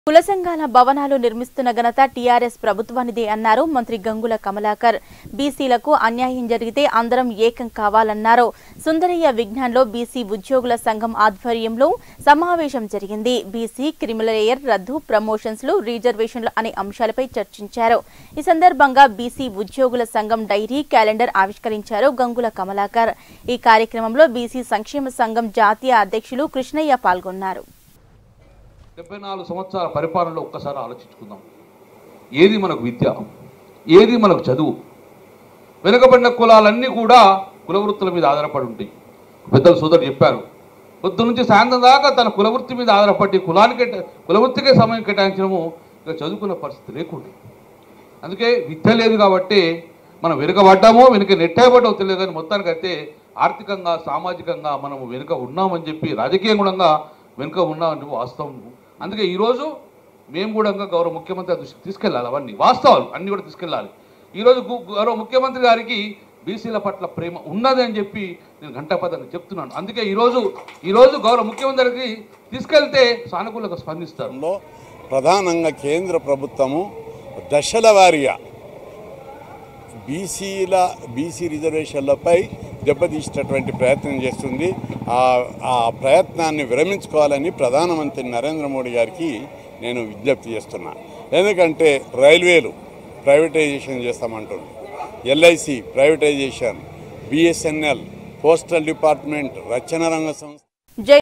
కుల సంఘాల భవనాలు నిర్మిస్తున్న ఘనత టీఆర్ఎస్ ప్రభుత్వానిదే అన్నారు మంత్రి గంగుల కమలాకర్ బీసీలకు అన్యాయం జరిగితే అందరం ఏకం కావాలన్నారు సుందరయ్య విజ్ఞాన్లో బీసీ ఉద్యోగుల సంఘం ఆధ్వర్యంలో సమావేశం జరిగింది బీసీ క్రిమిలేయర్ రద్దు ప్రమోషన్స్లు రిజర్వేషన్లు అనే అంశాలపై చర్చించారు ఈ సందర్భంగా బీసీ ఉద్యోగుల సంఘం డైరీ క్యాలెండర్ ఆవిష్కరించారు గంగుల కమలాకర్ ఈ కార్యక్రమంలో బీసీ సంక్షేమ సంఘం జాతీయ అధ్యక్షులు కృష్ణయ్య పాల్గొన్నారు డెబ్బై నాలుగు సంవత్సరాల పరిపాలనలో ఒక్కసారి ఆలోచించుకుందాం ఏది మనకు విద్య ఏది మనకు చదువు వెనుకబడిన కులాలన్నీ కూడా కులవృత్తుల మీద ఆధారపడి ఉంటాయి పెద్దలు సోదరు చెప్పారు పొద్దు నుంచి సాయంత్రం దాకా తన కులవృత్తి మీద ఆధారపడి కులానికి కులవృత్తికే సమయం కేటాయించడము ఇక చదువుకున్న పరిస్థితి లేకుండే అందుకే విద్య లేదు కాబట్టి మనం వెనుకబడ్డామో వెనుక నెట్టేయబడ్డామో తెలియదు కానీ మొత్తానికైతే ఆర్థికంగా సామాజికంగా మనం వెనుక ఉన్నామని చెప్పి రాజకీయ గుణంగా వెనుక ఉన్నామని వాస్తవం అందుకే ఈరోజు మేము కూడా ఇంకా గౌరవ ముఖ్యమంత్రి దృష్టికి తీసుకెళ్ళాలి అవన్నీ వాస్తవాలు అన్నీ కూడా తీసుకెళ్ళాలి ఈరోజు గు- గౌరవ ముఖ్యమంత్రి గారికి బీసీల పట్ల ప్రేమ ఉన్నది అని చెప్పి నేను గంటాపదంగా చెప్తున్నాను అందుకే ఈరోజు ఈరోజు గౌరవ ముఖ్యమంత్రికి తీసుకెళ్తే సానుకూలంగా స్పందిస్తారు లో ప్రధానంగా కేంద్ర ప్రభుత్వము దశల వారీగా బీసీల బీసీ రిజర్వేషన్లపై దెబ్బతీసేటటువంటి ప్రయత్నం చేస్తుంది ఆ ఆ ప్రయత్నాన్ని విరమించుకోవాలని ప్రధానమంత్రి నరేంద్ర మోడీ గారికి నేను విజ్ఞప్తి చేస్తున్నా ఎందుకంటే రైల్వేలు ప్రైవేటైజేషన్ చేస్తామంటుంది LIC privatization BSNL postal department రక్షణ రంగ సంస్థ జై